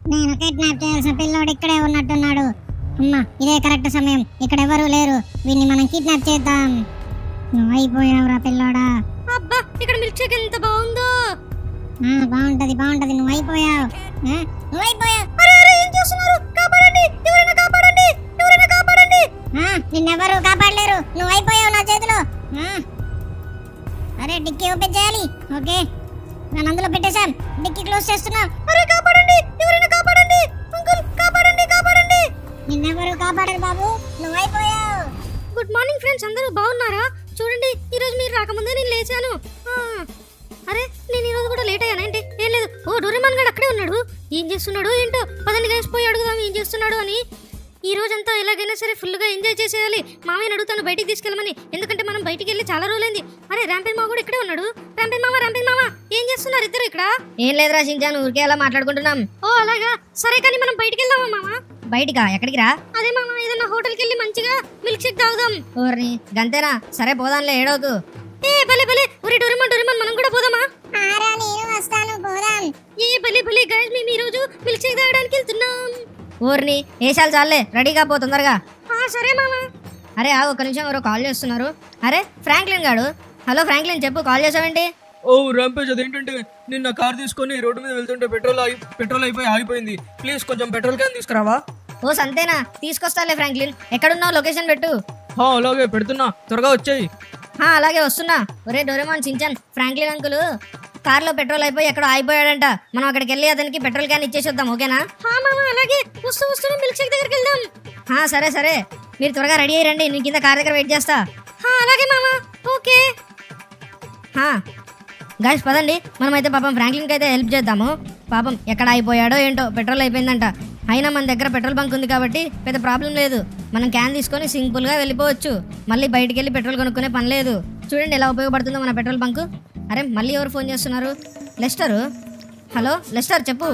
నేను కిడ్నాప్ చేయాల్సిన పిల్లోడు ఇక్కడే ఉన్నట్టున్నాడు అమ్మా ఇదే కరెక్ట్ సమయం ఇక్కడ ఎవరు లేరు వీడిని మనం కిడ్నాప్ చేద్దాం నువ్వు అయిపోయావురా పిల్లోడా అబ్బా ఇక్కడ మిల్క్ షేక్ ఎంత బాగుందో ఆ, బాగుంటది బాగుంటది నువ్వు అయిపోయావు ఆ, నువ్వు అయిపోయావు అరే అరే ఏం చేస్తున్నారు కాపాడండి ఎవరైనా కాపాడండి ఎవరైనా కాపాడండి ఆ, నిన్నెవరు కాపాడలేరు నువ్వు అయిపోయావు నా చేతిలో ఆ. అరే డిక్కీ ఓపెన్ చేయాలి ఓకే నన్ను అందులో పెట్టేశాం డిక్కీ క్లోజ్ చేస్తున్నాం అరే కాపాడండి ఎవరైనా కాపాడండి అంకుల్ కాపాడండి కాపాడండి నిన్నెవరు కాపాడరు బాబు నువ్వు అయిపోయావు గుడ్ మార్నింగ్ ఫ్రెండ్స్ అందరూ బాగున్నారా చూడండి ఈ రోజు మీరు రాకముందే నేను లేచాను ఆ, అరే నేను ఈ రోజు కూడా లేట్ అయ్యానంటే ఏం లేదు ఓ డోరేమాన్ గడు అక్కడే ఉన్నాడు ఏం చేస్తున్నాడు ఏంటో పదండి గైస్ పోయి అడుగుదాం ఏం చేస్తున్నాడు అని ఈ రోజంతా ఎలాగైనా సరే ఫుల్గా ఎంజాయ్ చేసేయాలి మామయ్యని అడుగుతాను బయటికి తీసుకెళ్ళమని ఎందుకంటే మనం బయటికి వెళ్ళి చాలా రోజులైంది అరే ర్యాంపెన్ మామ కూడా ఇక్కడే ఉన్నాడు ర్యాంపెన్ మామ ర్యాంపెన్ మామ ఏం చేస్తున్నారు ఇద్దరు ఇక్కడ ఏం లేదురా షించాన్ ఊరికే అలా మాట్లాడుకుంటున్నాం ఓ అలాగా సరే కానీ మనం బయటికి వెళ్దామా మామ బయటికా ఎక్కడికి రా అదే మామ ఏదైనా హోటల్కి వెళ్ళి మంచిగా మిల్క్ షేక్ తాగుదాం ఊరిని గంతేనా సరే పోదాంలే ఏడవకు ఏ భలే భలే ఒరే డోరేమాన్ డోరేమాన్ మనం కూడా పోదామా ఆరా నేను వస్తాను పోదాం ఏ భలే భలే గైస్ మేము ఈ రోజు మిల్క్ షేక్ తాగడానికి వెళ్తున్నాం ఊరిని వేసాలు చాలే రెడీగా పో తొందరగా ఆ సరే మామ అరే ఆగు ఒక నిమిషం ఎవరో కాల్ చేస్తున్నారు అరే ఫ్రాంక్లిన్ గాడు హలో ఫ్రాంక్లిన్ చెప్పు కాల్ చేసావేంటి ఓ ర్యాంపేజ్ అదేంటంటే నిన్న కార్ తీసుకొని రోడ్డు మీద వెళ్తుంటే పెట్రోల్ ఆగి పెట్రోల్ అయిపోయి ఆగిపోయింది ప్లీజ్ కొంచెం పెట్రోల్ క్యాన్ తీసుకురావా ఓ సంతేనా తీసుకొస్తాలే ఫ్రాంక్లిన్ ఎక్కడున్నావు లొకేషన్ పెట్టు హా, అలాగే పెడుతున్నా త్వరగా వచ్చాయి హా అలాగే వస్తున్నా ఒరే డోరేమాన్ చించాన్ ఫ్రాంక్లిన్ అంకుల్ కార్లో పెట్రోల్ అయిపోయి ఎక్కడో ఆగిపోయాడంట మనం అక్కడికి వెళ్ళి అతనికి పెట్రోల్ క్యాన్ ఇచ్చేసి వద్దాం ఓకేనా ఆ మామ అలాగే వస్తూ వస్తూనే మిల్క్ షేక్ దగ్గరికి వెళ్దాం హా సరే సరే మీరు త్వరగా రెడీ అయ్యి రండి నేను కింద కార్ దగ్గర వెయిట్ చేస్తా ఆ అలాగే మామ ఓకే హా గాయస్ పదండి మనమైతే పాపం ఫ్రాంక్లిన్కి అయితే హెల్ప్ చేద్దాము పాపం ఎక్కడ అయిపోయాడో ఏంటో పెట్రోల్ అయిపోయిందంట అయినా మన దగ్గర పెట్రోల్ బంక్ ఉంది కాబట్టి పెద్ద ప్రాబ్లం లేదు మనం క్యాన్ తీసుకొని సింపుల్గా వెళ్ళిపోవచ్చు మళ్ళీ బయటికి వెళ్ళి పెట్రోల్ కొనుక్కునే పని లేదు చూడండి ఎలా ఉపయోగపడుతుందో మన పెట్రోల్ బంకు అరే మళ్ళీ ఎవరు ఫోన్ చేస్తున్నారు లెస్టరు హలో లెస్టర్ చెప్పు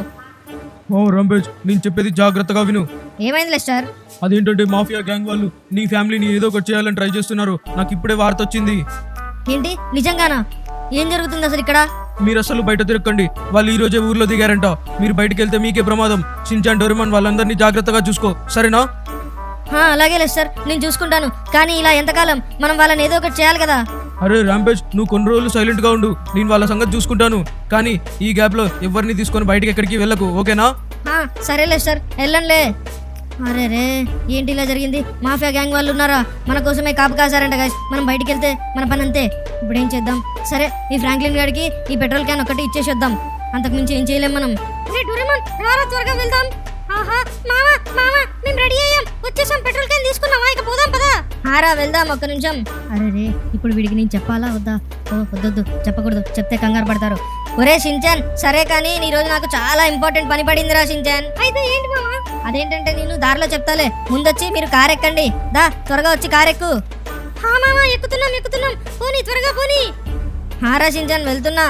ఓ రంపేజ్ నేను చెప్పేది జాగ్రత్తగా విను ఏమైంది లెస్టర్ అదేంటంటే మాఫియా గ్యాంగ్ వాళ్ళు నీ ఫ్యామిలీని ఏదో ఒకటి చేయాలని ట్రై చేస్తున్నారు నాకు ఇప్పుడే వార్త వచ్చింది ఏంటి నిజంగానా ఏం జరుగుతుంది అసలు ఇక్కడ మీరు అసలు బయట తిరగండి వాళ్ళు ఈ రోజే ఊర్లో దిగారంట మీరు బయటికి వెళ్తే మీకే ప్రమాదం షించాన్ డోరిమాన్ వాళ్ళందరినీ జాగ్రత్తగా చూసుకో సరేనా హా, అలాగే లెస్టర్ నేను చూసుకుంటాను కానీ ఇలా ఎంతకాలం మనం వాళ్ళని ఏదో ఒకటి చేయాలి కదా అరే రాంపేజ్ నువ్వు కొన్ని రోజులు సైలెంట్ గా ఉండు నేను వాళ్ళ సంగతి చూసుకుంటాను కానీ ఈ గ్యాప్ లో ఎవరిని తీసుకొని బయటికి ఎక్కడికి వెళ్ళకు ఓకేనా ఆ, సరే లెస్టర్ వెళ్ళండిలే అరే రే ఏంటి ఇలా జరిగింది మాఫియా గ్యాంగ్ వాళ్ళు ఉన్నారా మన కోసమే కాపు కాసారంట గాయస్ మనం బయటికి వెళ్తే మన పని అంతే ఇప్పుడు ఏం చేద్దాం సరే ఈ ఫ్రాంక్లిన్ గాడికి ఈ పెట్రోల్ క్యాన్ ఒకటి ఇచ్చేసేద్దాం అంతకు మించి ఏం చేయలేం మనం రే డోరేమాన్ రారా త్వరగా వెళ్దాం ఆహా మామ మామ మేము రెడీ అయ్యాం వచ్చేసాం పెట్రోల్ క్యాన్ తీసుకున్నావా ఇక పోదాం పదా ఆరా వెళ్దాం ఒక్క నిమిషం అరే రే ఇప్పుడు వీడికి నేను చెప్పాలా వద్దా ఓ వద్దొద్దు చెప్పకూడదు చెప్తే కంగారు పడతారు ఒరే షించాన్ సరే కానీ ఈ రోజు నాకు చాలా ఇంపార్టెంట్ పని పడిందిరా షించాన్ అయితే ఏంటి మామ అదేంటంటే నేను దారిలో చెప్తాలే ముందొచ్చి మీరు కార్ ఎక్కండి దా త్వరగా వచ్చి కార్ ఎక్కు హా మామ ఎక్కుతున్నాం ఎక్కుతున్నాం పోనీ త్వరగా పోనీ హారా షించాన్ వెళ్తున్నా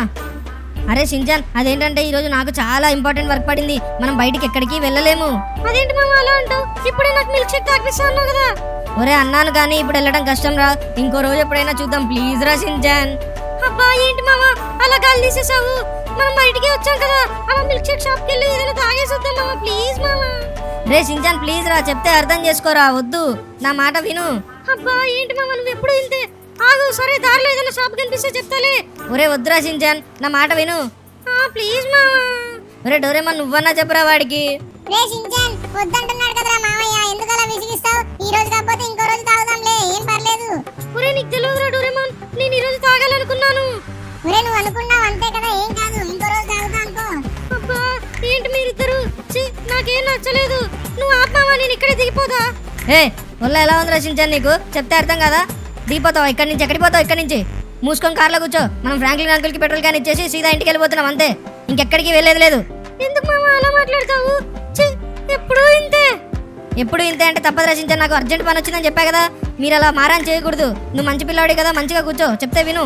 అరే షించాన్ అదేంటంటే ఈరోజు నాకు చాలా ఇంపార్టెంట్ వర్క్ పడింది మనం బయటికి ఎక్కడికి వెళ్ళలేము అదేంటి మామ అలా అంటావు ఇప్పుడే నాకు మిల్క్ షేక్ తాగిస్తా అన్నావు కదా ఒరే అన్నాను కానీ ఇప్పుడు వెళ్ళడం కష్టం రా ఇంకో రోజు ఎప్పుడైనా చూద్దాం ప్లీజ్ రా షించాన్ అబ్బా ఏంటి మామ అలా గాలి తీసేసావు మనం బయటికి వచ్చాం కదా అలా మిల్క్ షేక్ షాప్కి వెళ్ళి ఏదైనా తాగేసి వద్దాం మామ ప్లీజ్ మామ రే షించాన్ ప్లీజ్ రా చెప్తే అర్థం చేసుకోరా వద్దు నా మాట విను అబ్బా ఏంటి మామ నువ్వు ఎప్పుడు ఇంతే ఆగు సరే దారిలో ఏదైనా షాప్ కనిపిస్తే చెప్తాలే ఒరే వద్దురా షించాన్ నా మాట విను ఆ ప్లీజ్ మామ ఒరే డోరేమన్ నువ్వన్నా చెప్పురా వాడికి రే షించాన్ వద్దంటున్నాడు కదరా మామయ్య ఎందుకు అలా విసిగిస్తావు ఈ రోజు కాకపోతే ఇంకో రోజు తాగుదాంలే ఏం పర్లేదు ఒరే నీకు తెలియదురా డోరేమాన్ నేను ఈరోజు తాగాలనుకున్నాను ఒరే నువ్వు అనుకున్నావు అంతే కదా ఏం కాదు ఇంకో రోజు తాగుతా అనుకో అబ్బా ఏంటి మీరిద్దరు ఛీ, నాకేం నచ్చలేదు నువ్వు ఆత్మావా నేను ఇక్కడే దిగిపోదా ఏ ఒళ్ళ ఎలా ఉంది రచించాను నీకు చెప్తే అర్థం కదా దిగిపోతావు ఇక్కడి నుంచి ఎక్కడికి పోతావు ఇక్కడి నుంచి మూసుకొని కార్లో కూర్చో మనం ఫ్రాంక్లిన్ అంకుల్కి పెట్రోల్ క్యాన్ ఇచ్చేసి సీదా ఇంటికి వెళ్ళిపోతున్నాం అంతే ఇంకెక్కడికి వెళ్ళేది లేదు ఎందుకు మామ అలా మాట్లాడతావు ఛీ, ఎప్పుడూ ఇంతే ఎప్పుడు ఇంతే అంటే తప్పదు రచించాను నాకు అర్జెంట్ పని వచ్చిందని చెప్పా కదా మీరు అలా మారాన్ చేయకూడదు నువ్వు మంచి పిల్లాడి కదా మంచిగా కూర్చో చెప్తే విను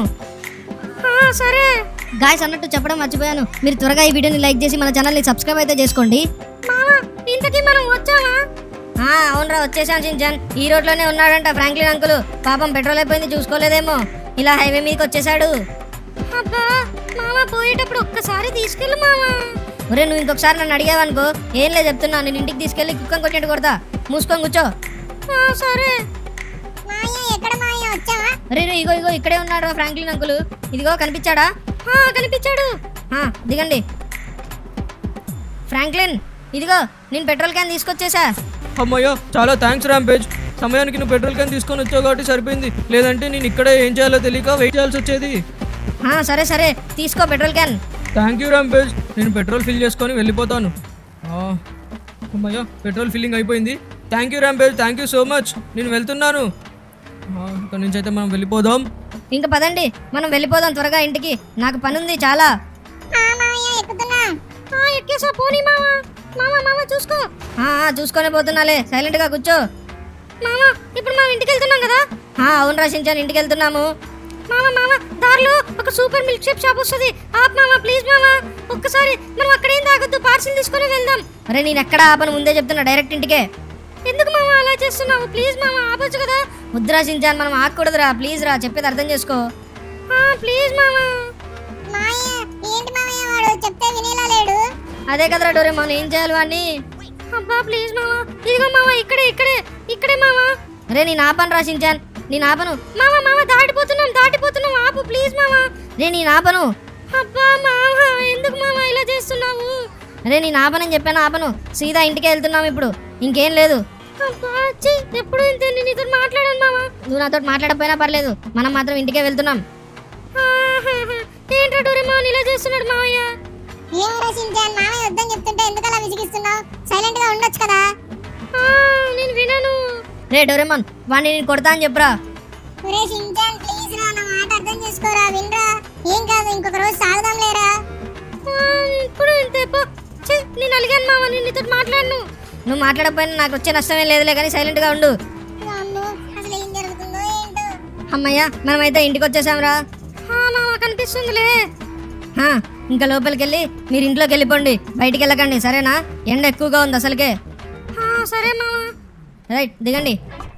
ఆ, సరే గాయస్ అన్నట్టు చెప్పడం మర్చిపోయాను మీరు త్వరగా ఈ వీడియోని లైక్ చేసి మన ఛానల్ని సబ్స్క్రైబ్ అయితే చేసుకోండి మామ ఇంతకీ మనం వచ్చామా ఆ అవునరా వచ్చేసాం చించాన్ ఈ రోడ్లోనే ఉన్నాడంట ఫ్రాంక్లిన్ అంకుల్ పాపం పెట్రోల్ అయిపోయింది చూసుకోలేదేమో ఇలా హైవే మీదకి వచ్చేసాడు అబ్బా మామ పోయేటప్పుడు ఒక్కసారి తీసుకెళ్ళు మామ ఒరే నువ్వు ఇంకొకసారి నన్ను అడిగావనుకో ఏం లేదు చెప్తున్నా నేను ఇంటికి తీసుకెళ్ళి కుక్కని కొట్టినట్టు కొడతా మూసుకొని కూర్చో ఆ, సరే మాయ ఎక్కడ మాయ వచ్చావా రే రే ఇగో ఇగో ఇక్కడే ఉన్నాడు ఫ్రాంక్లిన్ అంకుల్ ఇదిగో కనిపించాడా ఆ, కనిపించాడు ఆ, దిగండి ఫ్రాంక్లిన్ ఇదిగో నేను పెట్రోల్ క్యాన్ తీసుకొచ్చేసా అమ్మయ్య చాలా థ్యాంక్స్ ర్యాంపేజ్ సమయానికి నువ్వు పెట్రోల్ క్యాన్ తీసుకొని వచ్చావు కాబట్టి సరిపోయింది లేదంటే నేను ఇక్కడే ఏం చేయాలో తెలియక వెయిట్ చేయాల్సి వచ్చేది ఆ, సరే సరే తీసుకో petrol can thank you Rampage నేను పెట్రోల్ ఫిల్ చేసుకొని వెళ్ళిపోతాను ఆ, అమ్మయ్య పెట్రోల్ ఫిల్లింగ్ అయిపోయింది thank you Rampage thank you so much నేను వెళ్తున్నాను ఆ, ఇక్కడ నుంచి అయితే మనం వెళ్ళిపోదాం ఇంకా పదండి మనం వెళ్ళిపోదాం త్వరగా ఇంటికి నాకు పని ఉంది చాలా ఆ మాయ ఎక్కుతున్నా ఆ, ఎక్కేసా పోనీ మామ మామ మామ చూసుకో ఆ, ఆ, చూసుకొని పోతున్నాలే సైలెంట్గా కూర్చో మామ ఇప్పుడు మనం ఇంటికి వెళ్తున్నాం కదా ఆ, అవును రాసించాను ఇంటికి వెళ్తున్నాము మామ మామ దారిలో ఒక సూపర్ మిల్క్ షేప్ షాప్ వస్తుంది ఆప్ మామ ప్లీజ్ మామ ఒక్కసారి మనం అక్కడేం తాగొద్దు పార్సిల్ తీసుకొని వెళ్దాం అరే నేను ఎక్కడ ఆపను ముందే చెప్తున్నా డైరెక్ట్ ఇంటికే ఎందుకు మామ అలా చేస్తున్నావు ప్లీజ్ మామ ఆపొచ్చు కదా వద్దు రాసించాను మనం ఆగకూడదురా ప్లీజ్ రా చెప్పేది అర్థం చేసుకో ఆ, ప్లీజ్ మామ మాయ ఏంటి మామయ్య వాడు చెప్తే వినేలా లేడు అదే కదరా డోరే మనం ఏం చేయాలి వాడిని అబ్బా ప్లీజ్ మామ ఇదిగో మామ ఇక్కడే ఇక్కడే ఇక్కడే మామ రే నేను ఆపను రాసించాను నేను ఆపను మామ మామ దాటిపోతున్నాం దాటిపోతున్నాం ఆపు ప్లీజ్ మామ రే నేను ఆపను అబ్బా మామ ఎందుకు మామ ఇలా చేస్తున్నావు రే నేను ఆపనని చెప్పాను ఆపను సీదా ఇంటికే వెళ్తున్నాం ఇప్పుడు ఇంకేం లేదు అబ్బా ఛీ, ఎప్పుడు ఇంతే నేను నీతో మాట్లాడాను మామ నువ్వు నాతో మాట్లాడకపోయినా పర్లేదు మనం మాత్రం ఇంటికే వెళ్తున్నాం ఆహాహా. ఏంట్రా డోరేమాన్ ఇలా చేస్తున్నాడు మామయ్య ఏం రచించాను మామయ్య వద్దని చెప్తుంటే ఎందుకు అలా విసిగిస్తున్నావు సైలెంట్ గా ఉండొచ్చు కదా ఆ, నేను వినను రే డోరేమాన్ వాడిని నేను కొడతా అని చెప్పురా ఒరే షించాన్ ప్లీజ్ రా నా మాట అర్థం చేసుకోరా వినరా ఏం కాదు ఇంకొక రోజు సాగుదాం లేరా ఆ, ఇప్పుడు ఇంతే పో ఛీ, నేను అలిగాను మామ నేను నీతో మాట్లాడను నువ్వు మాట్లాడకపోయినా నాకు వచ్చే నష్టమే లేదులే కానీ సైలెంట్గా ఉండు అమ్మో అసలు ఏం జరుగుతుందో ఏంటో అమ్మయ్య మనమైతే ఇంటికి వచ్చేసాంరా ఆ, మామ కనిపిస్తుందిలే హా, ఇంకా లోపలికి వెళ్ళి మీరు ఇంట్లోకి వెళ్ళిపోండి బయటికి వెళ్ళకండి సరేనా ఎండ ఎక్కువగా ఉంది అసలుకే ఆ, సరే మామ రైట్ దిగండి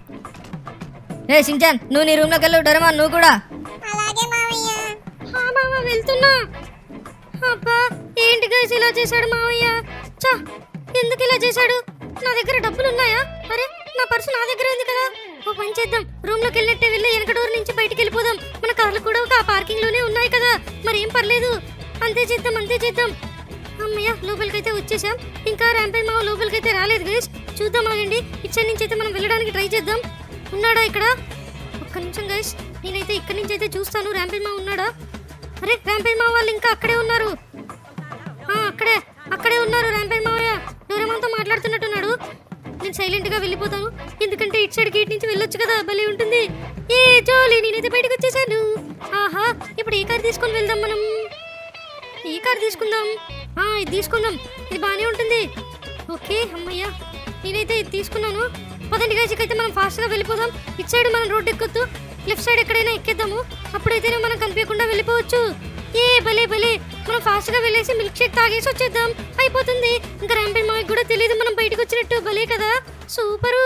రే సించాన్ నువ్వు నీ రూమ్లోకి వెళ్ళు డొరమాన్ నువ్వు కూడా అలాగే మామయ్య ఆ, మామ వెళ్తున్నా అబ్బా ఏంటి గైస్ ఇలా చేశాడు మామయ్య చా ఎందుకు ఇలా చేశాడు నా దగ్గర డబ్బులు ఉన్నాయా అరే నా పర్సు నా దగ్గర ఉంది కదా ఓ పని చేద్దాం రూమ్ లోకి వెళ్ళినట్టే వెళ్ళి వెనక డోర్ నుంచి బయటికి వెళ్ళిపోదాం మన కార్లు కూడా ఒక పార్కింగ్ లోనే ఉన్నాయి కదా మరి ఏం పర్లేదు అంతే చేద్దాం అంతే చేద్దాం అమ్మయ్య లోపలికైతే వచ్చేసాం ఇంకా ర్యాంపై మా లోపలికైతే రాలేదు గైస్ చూద్దాం ఆగండి ఇచ్చటి నుంచి అయితే మనం వెళ్ళడానికి ట్రై చేద్దాం ఉన్నాడా ఇక్కడ ఒక్క నిమిషం గైస్ నేనైతే ఇక్కడి నుంచి అయితే చూస్తాను ర్యాంపై మా ఉన్నాడా అరే ర్యాంపై మా వాళ్ళు ఇంకా అక్కడే ఉన్నారు ఆ, అక్కడే అక్కడే ఉన్నారు ర్యాంపై మావయ్య డోరేమాన్తో మాట్లాడుతున్నట్టున్నాడు నేను సైలెంట్గా వెళ్ళిపోతాను ఎందుకంటే ఇటు సైడ్ గేట్ నుంచి వెళ్ళొచ్చు కదా భలే ఉంటుంది ఏ జోలి నేనైతే బయటకు వచ్చేసాను ఆహా ఇప్పుడు ఏ కార్ తీసుకొని వెళ్దాం మనం ఈ కార్ తీసుకుందాం ఆ ఇది తీసుకుందాం ఇది బాగానే ఉంటుంది ఓకే అమ్మయ్య నేనైతే ఇది తీసుకున్నాను పదండి guys, ఇకైతే మనం ఫాస్ట్గా వెళ్ళిపోదాం ఇటు సైడ్ మనం రోడ్ ఎక్కొద్దు లెఫ్ట్ సైడ్ ఎక్కడైనా ఎక్కేద్దాము అప్పుడైతేనే మనం కనిపించకుండా వెళ్ళిపోవచ్చు ఏ భలే భలే మనం ఫాస్ట్గా వెళ్ళేసి మిల్క్ షేక్ తాగేసి వచ్చేద్దాం అయిపోతుంది ఇంకా ర్యాంపై మాకు కూడా తెలియదు మనం బయటకు వచ్చినట్టు భలే కదా సూపరు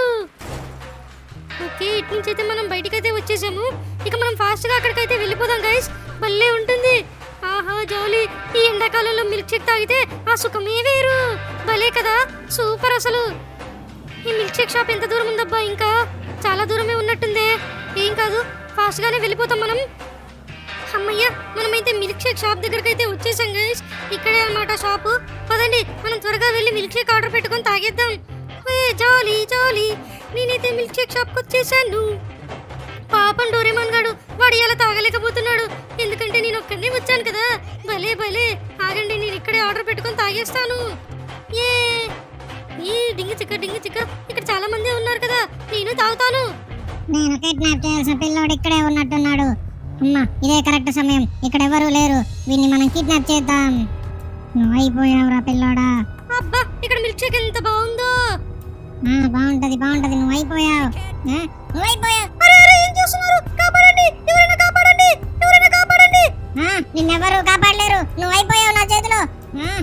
ఓకే ఇటు నుంచి అయితే మనం బయటికైతే వచ్చేసాము ఇక మనం ఫాస్ట్గా అక్కడికైతే వెళ్ళిపోదాం గైస్ భలే ఉంటుంది ఆహా జౌలి ఈ ఎండాకాలంలో మిల్క్ షేక్ తాగితే ఆ సుఖమే వేరు భలే కదా సూపర్ అసలు ఈ మిల్క్ షేక్ షాప్ ఎంత దూరం ఉందబ్బా ఇంకా చాలా దూరమే ఉన్నట్టుందే ఏం కాదు ఫాస్ట్గానే వెళ్ళిపోతాం మనం అమ్మయ్య మనమైతే మిల్క్ షేక్ షాప్ దగ్గరికి అయితే వచ్చేసాం గైస్ ఇక్కడే అన్నమాట షాపు పదండి మనం త్వరగా వెళ్ళి మిల్క్ షేక్ ఆర్డర్ పెట్టుకొని తాగేద్దాం ఏ జాలీ జాలీ నేనైతే మిల్క్ షేక్ షాప్కి వచ్చేసాను పాపం డోరేమాన్ గాడు వాడు ఇలా తాగలేకపోతున్నాడు ఎందుకంటే నేను ఒక్కడినే వచ్చాను కదా భలే భలే ఆగండి నేను ఇక్కడే ఆర్డర్ పెట్టుకొని తాగేస్తాను ఏ ఈ డింగి చిక్క డింగి చిక్క ఇక్కడ చాలా మంది ఉన్నారు కదా నేను తాగుతాను నేను కిడ్నాప్ చేయాల్సిన పిల్లోడు ఇక్కడే ఉన్నట్టున్నాడు అమ్మా ఇదే కరెక్ట్ సమయం ఇక్కడ ఎవరు లేరు వీడిని మనం కిడ్నాప్ చేద్దాం నువ్వు అయిపోయావురా పిల్లోడా అబ్బా ఇక్కడ మిల్క్ షేక్ ఎంత బాగుందో ఆ, బాగుంటది బాగుంటది నువ్వు అయిపోయావు ఆ, నువ్వు అయిపోయావు అరే అరే ఏం చేస్తున్నారు కాపాడండి ఎవరైనా కాపాడండి ఎవరైనా కాపాడండి ఆ, నిన్నెవరు కాపాడలేరు నువ్వు అయిపోయావు నా చేతిలో ఆ.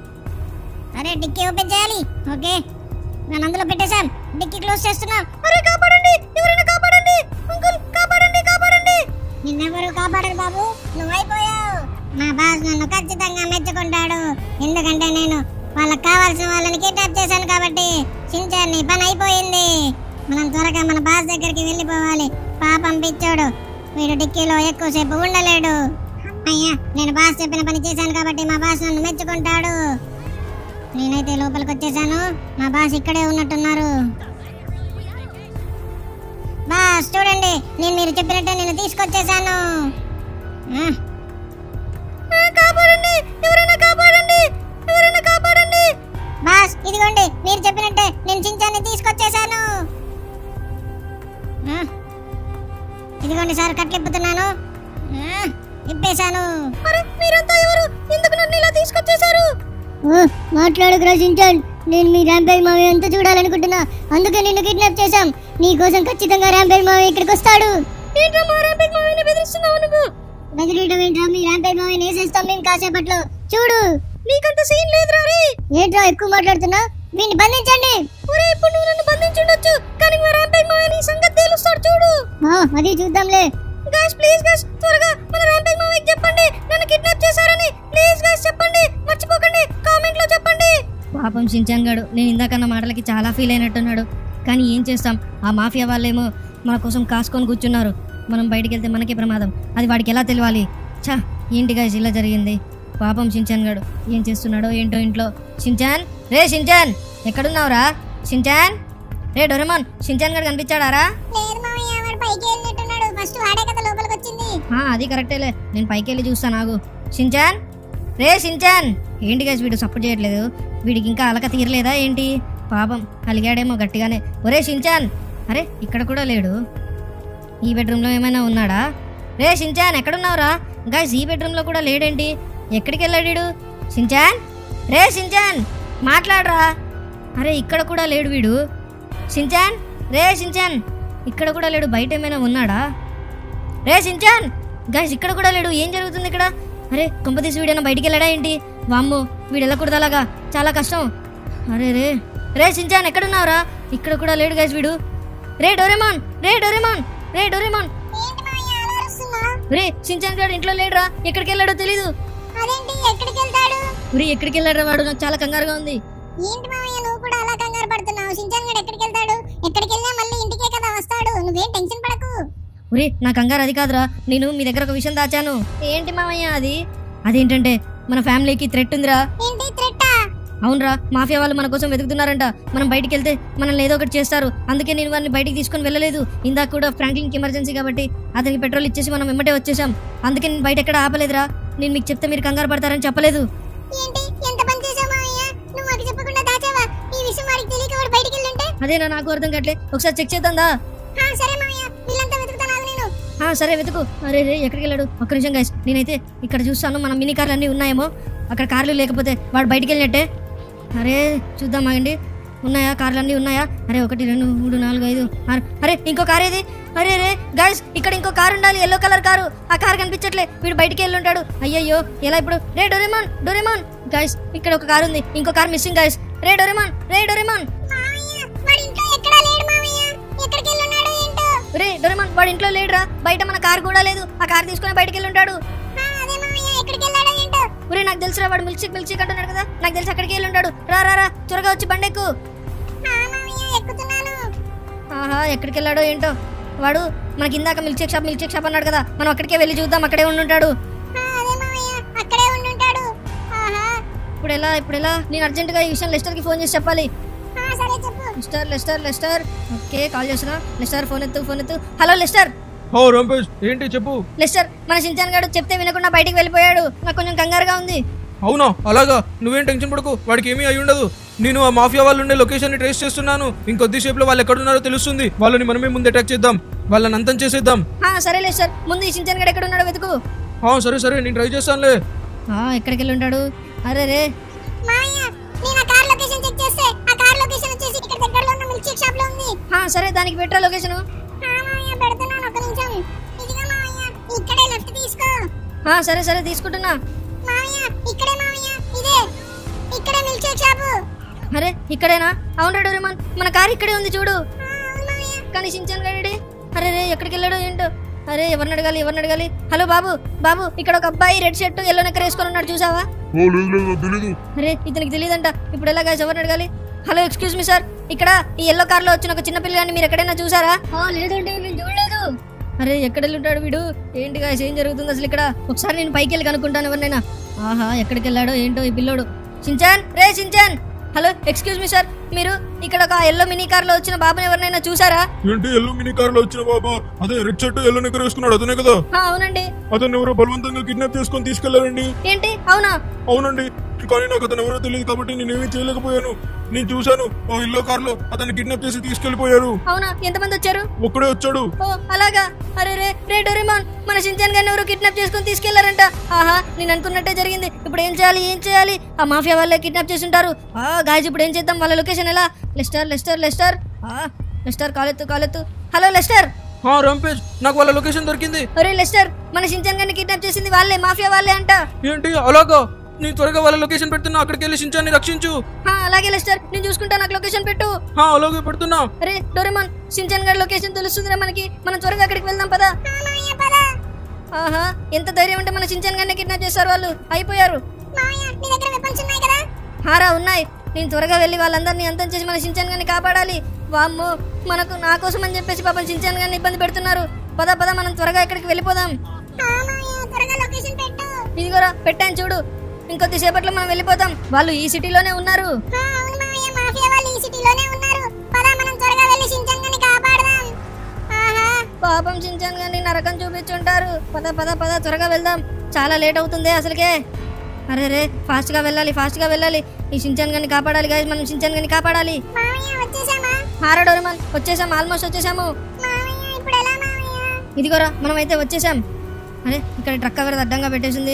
అరే డిక్కీ ఓపెన్ చేయాలి ఓకే నేను అందులో పెట్టేశాం డిక్కీ క్లోజ్ చేస్తున్నాం అరే కాపాడండి ఎవరైనా కాపాడండి అంకుల్ కాపాడండి కాపాడండి నిన్నెవరు కాపాడరు బాబు నువ్వు అయిపోయావు మా బాస్ నన్ను ఖచ్చితంగా మెచ్చుకుంటాడు ఎందుకంటే నేను వాళ్ళకి కావాల్సిన వాళ్ళని కిడ్నాప్ చేశాను కాబట్టి సించాన్ నీ పని అయిపోయింది మనం త్వరగా మన బాస్ దగ్గరికి వెళ్ళిపోవాలి పాపం పిచ్చోడు వీడు డిక్కీలో ఎక్కువసేపు ఉండలేడు అయ్యా నేను బాస్ చెప్పిన పని చేశాను కాబట్టి మా బాస్ నన్ను మెచ్చుకుంటాడు నేనైతే లోపలికి వచ్చేసాను మా బాస్ ఇక్కడే ఉన్నట్టున్నారు బాస్ చూడండి నేను మీరు చెప్పినట్టే నేను తీసుకొచ్చేసాను ఆ, కాపాడండి ఎవరైనా కాపాడండి ఎవరైనా కాపాడండి బాస్ ఇదిగోండి మీరు చెప్పినట్టే నేను చించాన్ని తీసుకొచ్చేసాను ఆ, ఇదిగోండి సార్ కట్లిప్పుతున్నాను ఆ, ఇప్పేశాను అరే మీరంతా ఎవరు ఎందుకు నన్ను ఇలా తీసుకొచ్చేశారు మాట్లాడు చించాన్ నేను మీ ర్యాంపేజ్ మావి అంతా చూడాలనుకుంటున్నా అందుకే నిన్ను కిడ్నాప్ చేశాం నీ కోసం ఖచ్చితంగా ర్యాంపేజ్ మావి ఇక్కడికి వస్తాడు ఏంట్రా మా ర్యాంపేజ్ మావిని బెదిరిస్తున్నావు నువ్వు బెదిరియడం ఏంట్రా మీ ర్యాంపేజ్ మావిని వేసేస్తాం మేము కాసేపట్లో చూడు నీకంత సీన్ లేదురా రే ఏంట్రా ఎక్కువ మాట్లాడుతున్నా వీడిని బంధించండి ఒరే ఇప్పుడు నువ్వు నన్ను బంధించుండొచ్చు కానీ మా ర్యాంపేజ్ మావి నీ సంగతి తేలుస్తాడు చూడు ఆ, అది చూద్దాంలే గాయ్స్ ప్లీజ్ గాయ్స్ త్వరగా మన ర్యాంపేజ్ మావికి చెప్పండి నన్ను కిడ్నాప్ చేశారని ప్లీజ్ గాయ్స్ చెప్పండి మర్చిపోకండి కామెంట్ లో చెప్పండి పాపం షించాంగాడు నేను ఇందాకన్న మాటలకి చాలా ఫీల్ అయినట్టున్నాడు కానీ ఏం చేస్తాం ఆ మాఫియా వాళ్ళేమో మన కోసం కాసుకొని కూర్చున్నారు మనం బయటికి వెళ్తే మనకే ప్రమాదం అది వాడికి ఎలా తెలియాలి ఛా ఏంటి గాయస్ ఇలా జరిగింది పాపం షించాన్ గాడు ఏం చేస్తున్నాడో ఏంటో ఇంట్లో షించాన్ రే షించాన్ ఎక్కడున్నావురా షించాన్ రే డొరెమాన్ షించాన్ గాడు కనిపించాడారా లేదు మామయ్య వాడు పైకి వెళ్ళినట్టున్నాడు ఫస్ట్ వాడే కదా లోపలికి వచ్చింది ఆ, అది కరెక్టేలే నేను పైకి వెళ్ళి చూస్తాను ఆగు షించాన్ రే షించాన్ ఏంటి గైస్ వీడు సపోర్ట్ చేయట్లేదు వీడికి ఇంకా అలక తీరలేదా ఏంటి పాపం అలిగాడేమో గట్టిగానే ఒరే షించాన్ అరే ఇక్కడ కూడా లేడు ఈ బెడ్రూమ్లో ఏమైనా ఉన్నాడా రే షించాన్ ఎక్కడున్నావురా గైస్ ఈ బెడ్రూమ్లో కూడా లేడేంటి ఎక్కడికి వెళ్ళాడు వీడు? షించాన్ రే షించాన్ మాట్లాడరా అరే ఇక్కడ కూడా లేడు వీడు షించాన్ రే షించాన్ ఇక్కడ కూడా లేడు బయట ఏమైనా ఉన్నాడా రే సించాన్ గైస్ ఇక్కడ కూడా లేడు ఏం జరుగుతుంది ఇక్కడ అరే కొంపతీసి వీడైనా బయటికి వెళ్ళాడా ఏంటి వామ్మో వీడు వెళ్ళకూడదు అలాగా చాలా కష్టం అరే రే రే సించాన్ ఎక్కడున్నావురా ఇక్కడ కూడా లేడు గైస్ వీడు రే డోరేమాన్ రే డోరేమాన్ రే డోరేమాన్ ఏంటి మామయ్య అలా అరుస్తున్నా రే సించాన్ గారు ఇంట్లో లేడురా ఎక్కడికి వెళ్ళాడో తెలీదు అదేంటి ఎక్కడికి వెళ్తాడు ఊరి ఎక్కడికి వెళ్ళాడు వాడు నాకు చాలా కంగారుగా ఉంది ఏంటి మామయ్య నువ్వు కూడా అలా కంగారు పడుతున్నావు సించాన్ గడు ఎక్కడికి వెళ్తాడు ఎక్కడికి వెళ్ళినా మళ్ళీ ఇంటికే కదా వస్తాడు నువ్వేం టెన్షన్ పడకు ఒరే నా కంగారు అది కాదురా నేను మీ దగ్గర ఒక విషయం దాచాను ఏంటి మామయ్య అది అదేంటంటే మన ఫ్యామిలీకి థ్రెట్ ఉందిరా ఏంటి త్రెట్టా అవునరా మాఫియా వాళ్ళు మన కోసం వెతుకుతున్నారంట మనం బయటికి వెళ్తే మనల్ని ఏదో ఒకటి చేస్తారు అందుకే నేను వారిని బయటికి తీసుకొని వెళ్ళలేదు ఇందాక కూడా ఫ్రాంక్లిన్కి ఎమర్జెన్సీ కాబట్టి అతనికి పెట్రోల్ ఇచ్చేసి మనం వెంబడే వచ్చేసాం అందుకే నేను బయట ఎక్కడ ఆపలేదురా నేను మీకు చెప్తే మీరు కంగారు పడతారని చెప్పలేదు ఏంటి ఎంత పని చేసావు మామయ్య నువ్వు మాకు చెప్పకుండా దాచావా ఈ విషయం వాడికి తెలియక వాడు బయటికి వెళ్ళుంటే అదేనా నాకు అర్థం కావట్లే ఒకసారి చెక్ చేద్దాందా ఆ, సరే మామయ్య వీళ్ళంతా వెతుకుతాను ఆగు నేను ఆ, సరే వెతుకు అరే రే ఎక్కడికి వెళ్ళాడు ఒక్క నిమిషం గైస్ నేనైతే ఇక్కడ చూస్తాను మన మినీ కార్లు అన్నీ ఉన్నాయేమో అక్కడ కార్లు లేకపోతే వాడు బయటికి వెళ్ళినట్టే అరే చూద్దాం ఆగండి ఉన్నాయా కార్లు అన్నీ ఉన్నాయా అరే ఒకటి రెండు మూడు నాలుగు ఐదు ఆరు అరే ఇంకో కార్ ఏది అరే రే గైస్ ఇక్కడ ఇంకో కార్ ఉండాలి ఎల్లో కలర్ కారు ఆ కార్ కనిపించట్లే వీడు బయటికి వెళ్ళి ఉంటాడు అయ్యయ్యో ఎలా ఇప్పుడు రే డోరేమాన్ డోరేమాన్ గైస్ ఇక్కడ ఒక కార్ ఉంది ఇంకో కార్ మిస్సింగ్ గైస్ రే డోరేమాన్ రే డోరేమాన్ మామయ్య వాడి ఇంట్లో ఎక్కడా లేడు మామయ్య ఎక్కడికి వెళ్ళున్నాడో ఏంటో రే డోరేమాన్ వాడు ఇంట్లో లేడురా బయట మన కార్ కూడా లేదు ఆ కార్ తీసుకొని బయటికి వెళ్ళి ఉంటాడు ఆ, అదే మామయ్య ఎక్కడికి వెళ్ళాడో ఏంటో ఒరే నాకు తెలుసురా వాడు మిల్క్ షేక్ మిల్క్ షేక్ అంటున్నాడు కదా నాకు తెలిసి అక్కడికి వెళ్ళి ఉంటాడు రా రా రా త్వరగా వచ్చి బండెక్కు ఆ, మామయ్య ఎక్కుతున్నాను ఆహా ఎక్కడికి వెళ్ళాడో ఏంటో వాడు మనకి ఇందాక milk shake shop milk shake shop అన్నాడు కదా మనం అక్కడికే వెళ్ళి చూద్దాం అక్కడే ఉండి ఉంటాడు ఆ, అదే మామయ్య అక్కడే ఉండుంటాడు ఆహా ఇప్పుడు ఎలా ఇప్పుడు ఎలా నేను అర్జెంటుగా ఈ విషయం లెస్టర్కి ఫోన్ చేసి చెప్పాలి ఆ, సరే చెప్పు Lester Lester Lester okay call చేస్తున్నా లెస్టర్ ఫోన్ ఎత్తు ఫోన్ ఎత్తు హలో లెస్టర్ ఓ రంపేష్ ఏంటి చెప్పు లెస్టర్ మన సించాన్ గారు చెప్తే వినకుండా బయటికి వెళ్ళిపోయాడు నాకు కొంచెం కంగారుగా ఉంది అవునా అలాగా నువ్వేం టెన్షన్ పడకు వాడికి ఏమీ అయి ఉండదు నేను ఆ మాఫియా వాళ్ళు ఉండే లొకేషన్ ని ట్రేస్ చేస్తున్నాను ఇంకొద్దిసేపులో వాళ్ళు ఎక్కడున్నారో తెలుస్తుంది వాళ్ళని మనమే ముందు అటాక్ చేద్దాం వాళ్ళని అంతం చేసేద్దాం ఆ, సరే లెస్టర్ ముందు ఈ సించాన్ గారు ఎక్కడ ఉన్నాడో వెతుకు ఆ, సరే సరే నేను ట్రై చేస్తానులే ఆ, ఎక్కడికి వెళ్ళి ఉంటాడు అరే రే మామయ్య నేను ఆ కార్ లొకేషన్ చెక్ చేస్తే ఆ కార్ లొకేషన్ వచ్చేసి ఇక్కడ దగ్గరలో ఉన్న మిల్క్ షేక్ షాప్ లో ఉంది ఆ, సరే దానికి పెట్టరా లొకేషను ఆ, మామయ్య పెడుతున్నాను ఒక నిమిషం ఇదిగో మామయ్య ఇక్కడే లెఫ్ట్ తీసుకో ఆ, సరే సరే తీసుకుంటున్నా మామయ్య ఇక్కడే మామయ్య ఇదే ఇక్కడే మిల్క్ షేక్ షాపు అరే ఇక్కడేనా అవును డోరేమాన్ మన కారు ఇక్కడే ఉంది చూడు ఆ, అవును మామయ్య కానీ షించాన్ గాడి అరే రే ఎక్కడికి వెళ్ళాడో ఏంటో అరే ఎవరిని అడగాలి ఎవరిని అడగాలి హలో బాబు బాబు ఇక్కడ ఒక అబ్బాయి రెడ్ షర్ట్ ఎల్లో నెక్కర్ వేసుకొని ఉన్నాడు చూసావా ఓ లేదు లేదు నాకు తెలీదు అరే ఇతనికి తెలియదంట ఇప్పుడు ఎలా గాయస్ ఎవరిని అడగాలి హలో ఎక్స్క్యూజ్ మీ సార్ ఇక్కడ ఈ ఎల్లో కార్ లో వచ్చిన ఒక చిన్న పిల్లగాని మీరు ఎక్కడైనా చూసారా లేదండి నేను చూడలేదు అరే ఎక్కడ వెళ్ళి ఉంటాడు వీడు ఏంటి గాయస్ ఏం జరుగుతుంది అసలు ఇక్కడ ఒకసారి నేను పైకి వెళ్ళి కనుక్కుంటాను ఎవరినైనా ఆహా ఎక్కడికి వెళ్ళాడో ఏంటో ఈ పిల్లోడు సించాన్ రే Shinchan hello excuse me sir మీరు ఇక్కడ ఒక ఎల్లో మినీ కార్ లో వచ్చిన బాబుని ఎవరినైనా చూసారా ఏంటి ఎల్లో మినీ కార్ లో వచ్చిన బాబా అదే రెడ్ షర్ట్ ఎల్లో నిక్కర్ వేసుకున్నాడు అతనే కదా ఆ, అవునండి అతను ఎవరో బలవంతంగా కిడ్నాప్ చేసుకొని తీసుకెళ్లారండి ఏంటి అవునా అవునండి కానీ నాకు అతను ఎవరో తెలియదు కాబట్టి నేనేమీ చేయలేకపోయాను నేను చూశాను ఓ ఎల్లో కార్ లో అతన్ని కిడ్నాప్ చేసి తీసుకెళ్లిపోయారు అవునా ఎంతమంది వచ్చారు ఒక్కడే వచ్చాడు ఓ అలాగా అరే రే రే డోరేమాన్ మన షించాన్ గారిని ఎవరు కిడ్నాప్ చేసుకొని తీసుకెళ్లారంట ఆహా నేను అనుకున్నట్టే జరిగింది ఇప్పుడు ఏం చేయాలి ఏం చేయాలి ఆ మాఫియా వాళ్ళే కిడ్నాప్ చేసి ఉంటారు ఆ గాయస్ ఇప్పుడు ఏం చేద్దాం వాళ్ళ లొకేషన్ ఎలా లెస్టర్ లెస్టర్ లెస్టర్ ఆ లెస్టర్ కాలెత్తు కాలెత్తు హలో లెస్టర్ హా రాంపేజ్ నాకు వాళ్ళ లొకేషన్ దొరికింది ఒరే లెస్టర్ మన షించాన్ గారిని కిడ్నాప్ చేసింది వాళ్ళే మాఫియా వాళ్ళే అంట ఏంటి అలాగా నేను త్వరగా వాళ్ళ లొకేషన్ పెడుతున్నా అక్కడికి వెళ్ళి షించాన్ని రక్షించు ఆ, అలాగే లెస్టర్ నేను చూసుకుంటా నాకు లొకేషన్ పెట్టు హా అలాగే పెడుతున్నా అరే డోరేమాన్ షించాన్ గారి లొకేషన్ తెలుస్తుందిరా మనకి మనం త్వరగా అక్కడికి వెళ్దాం పదా మామయ్య పద ఆహా ఎంత ధైర్యం ఉంటే మన షించాన్ గారిని కిడ్నాప్ చేశారు వాళ్ళు అయిపోయారు మామయ్య నీ దగ్గర వెపన్స్ ఉన్నాయి కదా హారా ఉన్నాయి నేను త్వరగా వెళ్ళి వాళ్ళందరినీ అంతం చేసి మన సించాన్ గారిని కాపాడాలి వామ్మో మనకు నా కోసం అని చెప్పేసి పాపం సించాన్ గారిని ఇబ్బంది పెడుతున్నారు పద పద మనం త్వరగా ఇక్కడికి వెళ్ళిపోదాం ఆ, మామయ్య త్వరగా లొకేషన్ పెట్టు ఇదిగోరా పెట్టాను చూడు ఇంకొద్దిసేపట్లో మనం వెళ్ళిపోతాం వాళ్ళు ఈ సిటీలోనే ఉన్నారు ఆ, అవును మామయ్య మాఫియా వాళ్ళు ఈ సిటీలోనే ఉన్నారు పద మనం త్వరగా వెళ్ళి షించాంగని కాపాడదాం ఆహా పాపం సించాన్ గారిని నరకం చూపించుంటారు పద పద పద త్వరగా వెళ్దాం చాలా లేట్ అవుతుంది అసలుకే అరే రే ఫాస్ట్గా వెళ్ళాలి ఫాస్ట్గా వెళ్ళాలి ఈ సించాన్ గారిని కాపాడాలి గాయస్ మనం సించాన్ గారిని కాపాడాలి మామయ్య వచ్చేసామా హారా డోరేమాన్ వచ్చేసాం ఆల్మోస్ట్ వచ్చేసాము మామయ్య ఇప్పుడు ఎలా మామయ్య ఇదిగోరా మనం అయితే వచ్చేసాం అరే ఇక్కడ ట్రక్ ఎవరు అడ్డంగా పెట్టేసింది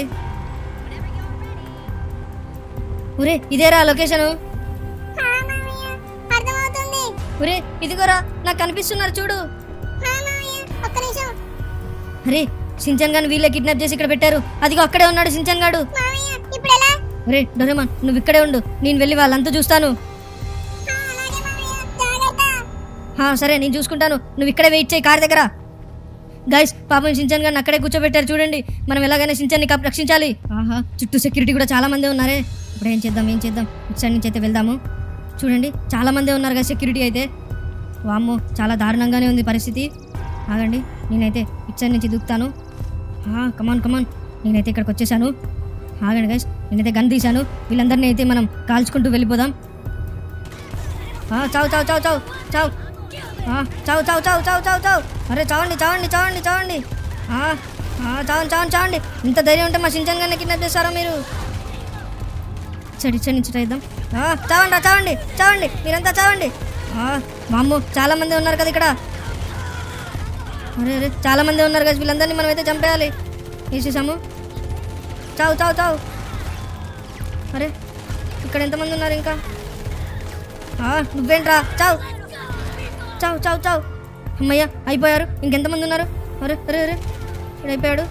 ఒరే ఇదేరా లొకేషను ఆ, మామయ్య అర్థమవుతుంది ఒరే ఇదిగోరా నాకు కనిపిస్తున్నారు చూడు ఆ, మామయ్య ఒక్క నిమిషం అరే సించన్ గాని వీళ్ళే కిడ్నాప్ చేసి ఇక్కడ పెట్టారు అదిగో అక్కడే ఉన్నాడు సించన్ గాడు మామయ్య ఇప్పుడు ఎలా ఒరే డొరేమాన్ నువ్వు ఇక్కడే ఉండు నేను వెళ్ళి వాళ్ళంతా చూస్తాను ఆ, అలాగే మామయ్య జాగ్రత్త హా సరే నేను చూసుకుంటాను నువ్వు ఇక్కడే వెయిట్ చేయి కార్ దగ్గర గైస్ పాపం సించన్ గారిని అక్కడే కూర్చోబెట్టారు చూడండి మనం ఎలాగైనా సించన్ని కప్ రక్షించాలి ఆహా చుట్టూ సెక్యూరిటీ కూడా చాలా మంది ఉన్నారే ఇప్పుడు ఏం చేద్దాం ఏం చేద్దాం ఇటు సైడ్ నుంచి అయితే వెళ్దాము చూడండి చాలా మంది ఉన్నారు కదా సెక్యూరిటీ అయితే వామ్మో చాలా దారుణంగానే ఉంది పరిస్థితి ఆగండి నేనైతే ఇటు సైడ్ నుంచి దూకుతాను కమాన్ కమాన్ నేనైతే ఇక్కడికి వచ్చేసాను ఆగండి గైస్ నేనైతే గన్ తీశాను వీళ్ళందరినీ అయితే మనం కాల్చుకుంటూ వెళ్ళిపోదాం ఆ, చావు చావు చావు చావు చావు ఆ, చావు చావు చావు చావు చావు చావు అరే చావండి చావండి చావండి చావండి ఆ, ఆ, చావండి చావండి చావండి ఇంత ధైర్యం ఉంటే మా సించన్ గారిని కిడ్నాప్ చేస్తారా మీరు చెడి చెడి నుంచి ట్రై చేద్దాం ఆ, చావండి రా, చావండి చావండి మీరంతా చావండి ఆ, వామ్మో చాలా మంది ఉన్నారు కదా ఇక్కడ అరే అరే చాలా మంది ఉన్నారు కదా వీళ్ళందరినీ మనం అయితే చంపేయాలి వేసేసాము చావు చావు చావు అరే ఇక్కడ ఎంతమంది ఉన్నారు ఇంకా ఆ, నువ్వేంట్రా చావు చావు చావు చావు అమ్మయ్య అయిపోయారు ఇంకెంతమంది ఉన్నారు అరే అరే అరే వీడు అయిపోయాడు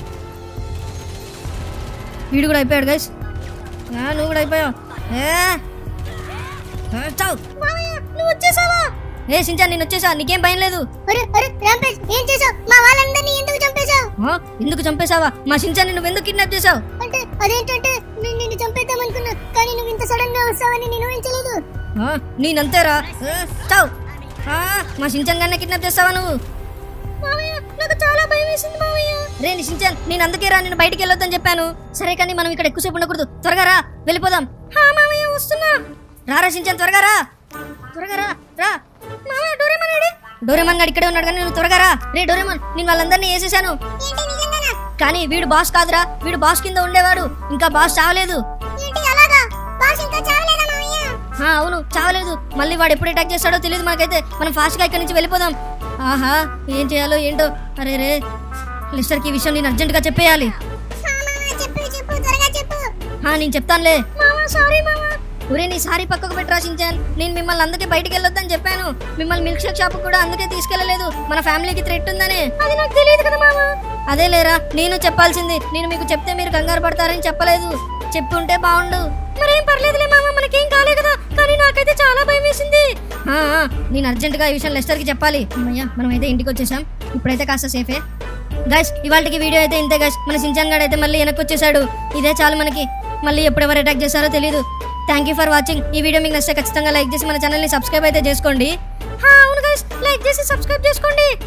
వీడు కూడా అయిపోయాడు గైస్ నువ్వు కూడా అయిపోయావు ఏ ఆ, చావు నువ్వు వచ్చేసావా ఏ సించా నేను వచ్చేసా నీకేం భయం లేదు అరే అరే రాంపేజ్ ఏం చేసావు మా వాళ్ళందరినీ ఎందుకు చంపేశావు ఆ, ఎందుకు చంపేశావా మా సించాన్ని నువ్వు ఎందుకు కిడ్నాప్ చేసావు అంటే అదేంటంటే నేను నిన్ను చంపేద్దాం అనుకున్నా కానీ నువ్వు ఇంత సడన్ గా వస్తావని నేను ఊహించలేదు ఆ, నేనంతేరా ఏ, చావు ఆ, మా సించాన్ గారిని కిడ్నాప్ చేస్తావా నువ్వు నాకు చాలా భయం వేసింది మావయ్య రే నీ సించాన్ నేను అందుకే రా నేను బయటికి వెళ్ళొద్దని చెప్పాను సరే కానీ మనం ఇక్కడ ఎక్కువసేపు ఉండకూడదు త్వరగా రా వెళ్ళిపోదాం హా మావయ్య వస్తున్నా రారా సించాన్ త్వరగా రా త్వరగా రా రా మావయ్య డోరేమన్ ఏడి డోరేమన్ గారు ఇక్కడే ఉన్నాడు కానీ నువ్వు త్వరగా రా రే డోరేమన్ నేను వాళ్ళందరినీ వేసేసాను ఏంటి నిజంగానా కానీ వీడు బాస్ కాదురా వీడు బాస్ కింద ఉండేవాడు ఇంకా బాస్ చావలేదు ఏంటి అలాగా బాస్ ఇంకా చావలేదా మామయ్య ఆ, అవును చావలేదు మళ్ళీ వాడు ఎప్పుడు అటాక్ చేస్తాడో తెలియదు మనకైతే మనం ఫాస్ట్గా ఇక్కడి నుంచి వెళ్ళిపోదాం ఆహా ఏం చేయాలో ఏంటో అరే రే లిస్టర్కి ఈ విషయం నేను అర్జెంటుగా చెప్పేయాలి ఆ, మామయ్య చెప్పు చెప్పు త్వరగా చెప్పు ఆ, నేను చెప్తానులే మామా సారీ మామా ఒరే నీ సారీ పక్కకు పెట్టి రాసించాను నేను మిమ్మల్ని అందుకే బయటికి వెళ్ళొద్దని చెప్పాను మిమ్మల్ని మిల్క్ షేక్ షాప్ కూడా అందుకే తీసుకెళ్ళలేదు మన ఫ్యామిలీకి థ్రెట్ ఉందని అది నాకు తెలియదు కదా మామ అదే లేరా నేను చెప్పాల్సింది నేను మీకు చెప్తే మీరు కంగారు పడతారని చెప్పలేదు చెప్పుంటే బాగుండు మరేం పర్లేదులే మామ మనకేం కాలే కదా కానీ నాకైతే చాలా భయం వేసింది ఆ, ఆ, నేను అర్జెంటుగా ఈ విషయం లెస్టర్కి చెప్పాలి అమ్మయ్యా మనం అయితే ఇంటికి వచ్చేసాం ఇప్పుడైతే కాస్త సేఫే గైస్ ఇవాళకి వీడియో అయితే ఇంతే గైస్ మన సించాన్ గాడు అయితే మళ్ళీ వెనక్కి వచ్చేసాడు ఇదే చాలు మనకి మళ్ళీ ఎప్పుడెవరు అటాక్ చేశారో తెలియదు థ్యాంక్ యూ ఫర్ వాచింగ్ ఈ వీడియో మీకు నచ్చితే ఖచ్చితంగా లైక్ చేసి మన ఛానల్ని సబ్స్క్రైబ్ అయితే చేసుకోండి అవును గైస్ లైక్ చేసి సబ్స్క్రైబ్ చేసుకోండి